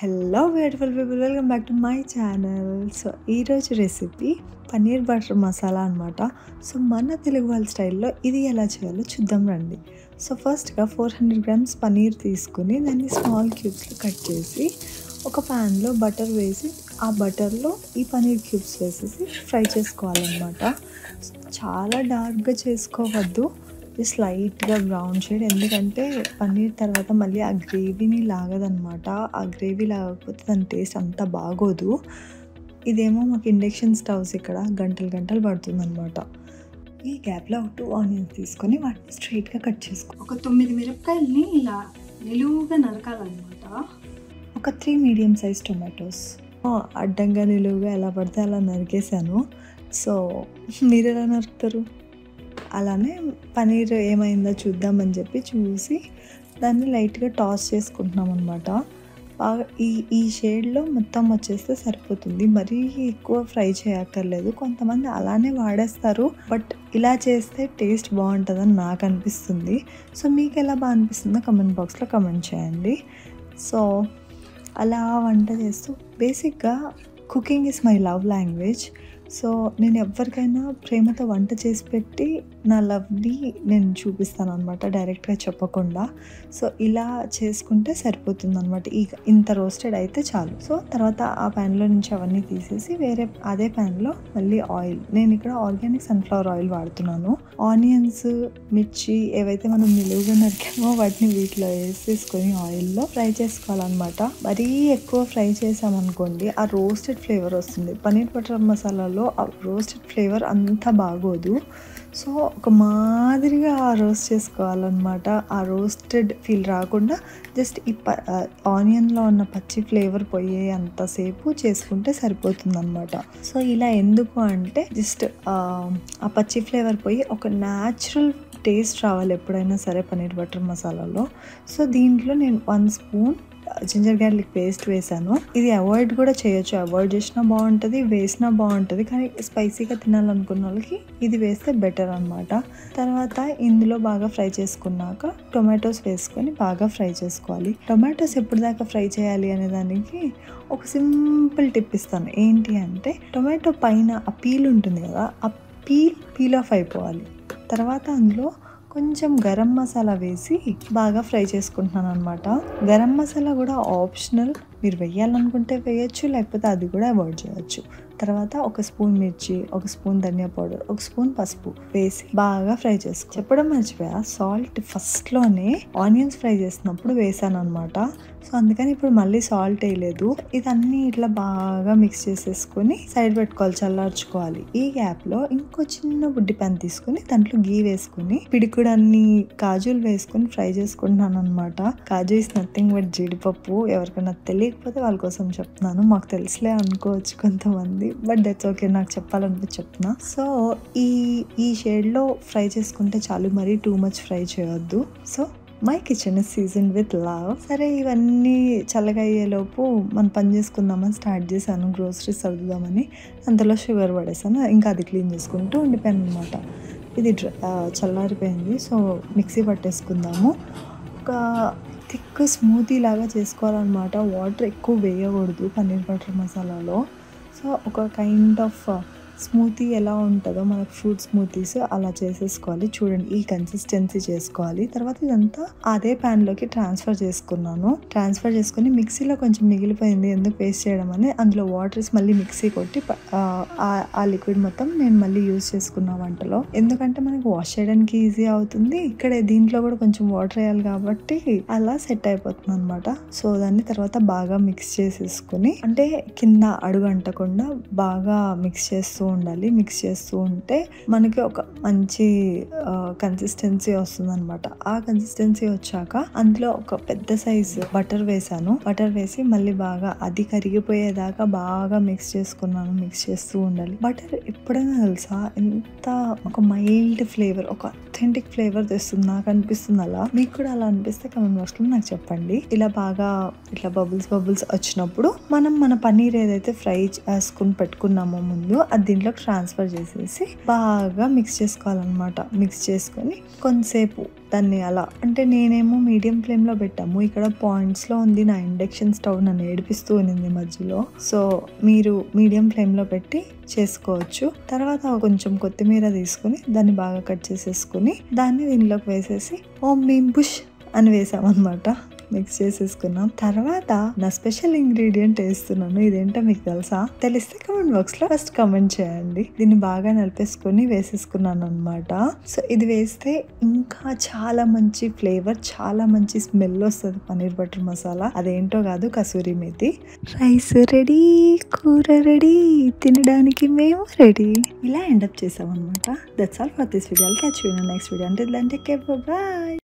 hello beautiful people welcome back to my channel so ఈరోజు recipe paneer butter masala అనమాట so మన తెలుగు వాళ్ళ స్టైల్లో ఇది ఎలా చేయాలో చూద్దాం రండి సో ఫస్ట్గా ఫోర్ హండ్రెడ్ గ్రామ్స్ పన్నీర్ తీసుకుని దాన్ని స్మాల్ క్యూబ్స్లో కట్ చేసి ఒక ప్యాన్లో బటర్ వేసి ఆ బటర్లో ఈ పన్నీర్ క్యూబ్స్ వేసేసి ఫ్రై చేసుకోవాలన్నమాట చాలా డార్క్గా చేసుకోవద్దు జస్ట్ లైట్గా బ్రౌన్ షేడ్ ఎందుకంటే పన్నీర్ తర్వాత మళ్ళీ ఆ గ్రేవీని లాగదనమాట ఆ గ్రేవీ లాగకపోతే దాని టేస్ట్ అంత బాగోదు ఇదేమో మాకు ఇండక్షన్ స్టవ్స్ ఇక్కడ గంటలు గంటలు పడుతుందన్నమాట ఈ గ్యాప్లో ఒక టూ ఆనియన్స్ తీసుకొని వాటిని స్ట్రైట్గా కట్ చేసుకో ఒక తొమ్మిది మిరపకాయల్ని ఇలా నిలువుగా నరకాలన్నమాట ఒక త్రీ మీడియం సైజ్ టొమాటోస్ అడ్డంగా నిలువుగా ఎలా పడితే అలా నరికేసాను సో మీరు ఎలా నరుకుతారు అలానే పనీర్ ఏమైందో చూద్దామని చెప్పి చూసి దాన్ని లైట్గా టాస్ చేసుకుంటున్నాం అనమాట బాగా ఈ ఈ షేడ్లో మొత్తం వచ్చేస్తే సరిపోతుంది మరీ ఎక్కువ ఫ్రై చేయక్కర్లేదు కొంతమంది అలానే వాడేస్తారు బట్ ఇలా చేస్తే టేస్ట్ బాగుంటుందని నాకు అనిపిస్తుంది సో మీకు ఎలా బాగా అనిపిస్తుందో కమెంట్ బాక్స్లో కమెంట్ చేయండి సో అలా వంట చేస్తూ బేసిక్గా cooking is my love language so నేను ఎవరికైనా ప్రేమతో వంట చేసి పెట్టి నా లవ్ని నేను చూపిస్తాను అనమాట డైరెక్ట్గా చెప్పకుండా సో ఇలా చేసుకుంటే సరిపోతుంది అనమాట ఈ ఇంత రోస్టెడ్ అయితే చాలు సో తర్వాత ఆ ప్యాన్లో నుంచి అవన్నీ తీసేసి వేరే అదే ప్యాన్లో మళ్ళీ ఆయిల్ నేను ఇక్కడ ఆర్గానిక్ సన్ఫ్లవర్ ఆయిల్ వాడుతున్నాను ఆనియన్స్ మిర్చి ఏవైతే మనం నిలువుగా నరికామో వాటిని వీటిలో వేసేసుకొని ఆయిల్లో ఫ్రై చేసుకోవాలన్నమాట మరీ ఎక్కువ ఫ్రై చేసామనుకోండి ఆ రోస్టెడ్ ఫ్లేవర్ వస్తుంది పన్నీర్ బటర్ మసాలాలో ఆ రోస్టెడ్ ఫ్లేవర్ అంత బాగోదు సో ఒక మాదిరిగా రోస్ట్ చేసుకోవాలన్నమాట ఆ రోస్టెడ్ ఫీల్ రాకుండా జస్ట్ ఈ ప ఆనియన్లో ఉన్న పచ్చి ఫ్లేవర్ పోయే అంతసేపు చేసుకుంటే సరిపోతుంది అనమాట సో ఇలా ఎందుకు అంటే జస్ట్ ఆ పచ్చి ఫ్లేవర్ పోయి ఒక న్యాచురల్ టేస్ట్ రావాలి ఎప్పుడైనా సరే పన్నీర్ బటర్ మసాలాలో సో దీంట్లో నేను one spoon ginger garlic paste వేసాను ఇది అవాయిడ్ కూడా చేయొచ్చు అవాయిడ్ చేసినా బాగుంటుంది వేసినా బాగుంటుంది కానీ స్పైసీగా తినాలనుకున్న వాళ్ళకి ఇది వేస్తే బెటర్ అనమాట తర్వాత ఇందులో బాగా ఫ్రై చేసుకున్నాక టొమాటోస్ వేసుకొని బాగా ఫ్రై చేసుకోవాలి టొమాటోస్ ఎప్పుడు దాకా ఫ్రై చేయాలి అనే దానికి ఒక సింపుల్ టిప్ ఇస్తాను ఏంటి అంటే టొమాటో పైన ఆ పీల్ ఉంటుంది కదా ఆ పీల్ పీల్ ఆఫ్ అయిపోవాలి తర్వాత అందులో కొంచెం గరం మసాలా వేసి బాగా ఫ్రై చేసుకుంటున్నాను అనమాట గరం మసాలా కూడా ఆప్షనల్ మీరు వేయాలనుకుంటే వేయచ్చు లేకపోతే అది కూడా అవాయిడ్ చేయొచ్చు తర్వాత ఒక స్పూన్ మిర్చి ఒక స్పూన్ ధనియా పౌడర్ ఒక స్పూన్ పసుపు వేసి బాగా ఫ్రై చేసుకో చెప్పడం మర్చిపోయా సాల్ట్ ఫస్ట్లోనే ఆనియన్స్ ఫ్రై చేసినప్పుడు వేసాను అనమాట సో అందుకని ఇప్పుడు మళ్ళీ సాల్ట్ వేయలేదు ఇదన్నీ ఇట్లా బాగా మిక్స్ చేసేసుకొని సైడ్ పెట్టుకోవాలి చల్లార్చుకోవాలి ఈ గ్యాప్లో ఇంకో చిన్న బుడ్డి ప్యాన్ తీసుకుని దాంట్లో గీ వేసుకుని పిడికుడు అన్ని కాజులు వేసుకొని ఫ్రై చేసుకుంటున్నాను అనమాట కాజు ఇస్ నథింగ్ బట్ జీడిపప్పు ఎవరికైనా తెలియకపోతే వాళ్ళ కోసం చెప్తున్నాను మాకు తెలుసులే అనుకోవచ్చు కొంతమంది బట్ దట్స్ ఓకే నాకు చెప్పాలనిపి చెప్తున్నా సో ఈ ఈ షేడ్లో ఫ్రై చేసుకుంటే చాలు మరీ టూ మచ్ ఫ్రై చేయొద్దు so my kitchen is season with love సరే ఇవన్నీ చల్లగా అయ్యేలోపు మనం పని చేసుకుందామని స్టార్ట్ చేశాను గ్రోసరీస్ సర్దుదామని అంతలో షుగర్ పడేసాను ఇంకా అది క్లీన్ చేసుకుంటూ ఉండిపోయాను అనమాట ఇది చల్లారిపోయింది సో మిక్సీ పట్టేసుకుందాము ఒక థిక్ స్మూతీ లాగా చేసుకోవాలన్నమాట వాటర్ ఎక్కువ వేయకూడదు పన్నీర్ బటర్ మసాలాలో సో ఒక కైండ్ ఆఫ్ స్మూతీ ఎలా ఉంటుందో మనకు ఫ్రూట్ స్మూతీస్ అలా చేసేసుకోవాలి చూడండి ఈ కన్సిస్టెన్సీ చేసుకోవాలి తర్వాత ఇదంతా అదే ప్యాన్లోకి ట్రాన్స్ఫర్ చేసుకున్నాను ట్రాన్స్ఫర్ చేసుకుని మిక్సీలో కొంచెం మిగిలిపోయింది ఎందుకు వేస్ట్ చేయడం అని అందులో వాటర్స్ మళ్ళీ మిక్సీ కొట్టి ఆ లిక్విడ్ మొత్తం నేను మళ్ళీ యూజ్ చేసుకున్నా వంటలో ఎందుకంటే మనకి వాష్ చేయడానికి ఈజీ అవుతుంది ఇక్కడ దీంట్లో కూడా కొంచెం వాటర్ వేయాలి కాబట్టి అలా సెట్ అయిపోతుంది అనమాట సో దాన్ని తర్వాత బాగా మిక్స్ చేసేసుకుని అంటే కింద అడుగు అంటకుండా బాగా మిక్స్ చేస్తూ ఉండాలి మిక్స్ చేస్తూ ఉంటే మనకి ఒక మంచి కన్సిస్టెన్సీ వస్తుంది అనమాట ఆ కన్సిస్టెన్సీ వచ్చాక అందులో ఒక పెద్ద సైజు బటర్ వేసాను బటర్ వేసి మళ్ళీ బాగా అది కరిగిపోయేదాకా బాగా మిక్స్ చేసుకున్నాను మిక్స్ చేస్తూ ఉండాలి బటర్ ఎప్పుడైనా తెలుసా ఎంత ఒక మైల్డ్ ఫ్లేవర్ ఒక అథెంటిక్ ఫ్లేవర్ తెస్తుంది నాకు అనిపిస్తుంది అలా మీకు కూడా అలా అనిపిస్తే కమెంట్ బాక్స్లో నాకు చెప్పండి ఇలా బాగా ఇట్లా బబుల్స్ బబుల్స్ వచ్చినప్పుడు మనం మన పన్నీర్ ఏదైతే ఫ్రై చేసుకుని పెట్టుకున్నామో ముందు అది దీంట్లోకి ట్రాన్స్ఫర్ చేసేసి బాగా మిక్స్ చేసుకోవాలన్నమాట మిక్స్ చేసుకొని కొంతసేపు దాన్ని అలా అంటే నేనేమో మీడియం ఫ్లేమ్లో పెట్టాము ఇక్కడ పాయింట్స్లో ఉంది నా ఇండక్షన్ స్టవ్ నన్ను ఏడిపిస్తూ ఉన్నింది మధ్యలో సో మీరు మీడియం ఫ్లేమ్లో పెట్టి చేసుకోవచ్చు తర్వాత కొంచెం కొత్తిమీర తీసుకుని దాన్ని బాగా కట్ చేసేసుకుని దాన్ని దీనిలోకి వేసేసి ఓ మేము బుష్ అని వేసామన్నమాట మిక్స్ చేసేసుకున్నాం తర్వాత నా స్పెషల్ ఇంగ్రీడియంట్ వేస్తున్నాను ఇదేంటో మీకు తెలుసా తెలిస్తే కమెంట్ బాక్స్ లో ఫస్ట్ కమెంట్ చేయండి దీన్ని బాగా నలిపేసుకొని వేసేసుకున్నాను అనమాట సో ఇది వేస్తే ఇంకా చాలా మంచి ఫ్లేవర్ చాలా మంచి స్మెల్ వస్తుంది పన్నీర్ బటర్ మసాలా అదేంటో కాదు కసూరి మేతి రైస్ రెడీ కూర రెడీ తినడానికి మేము రెడీ ఇలా ఎండప్ చేసాం అనమాట that's all for this video catch next video అంటే అంటే బాయ్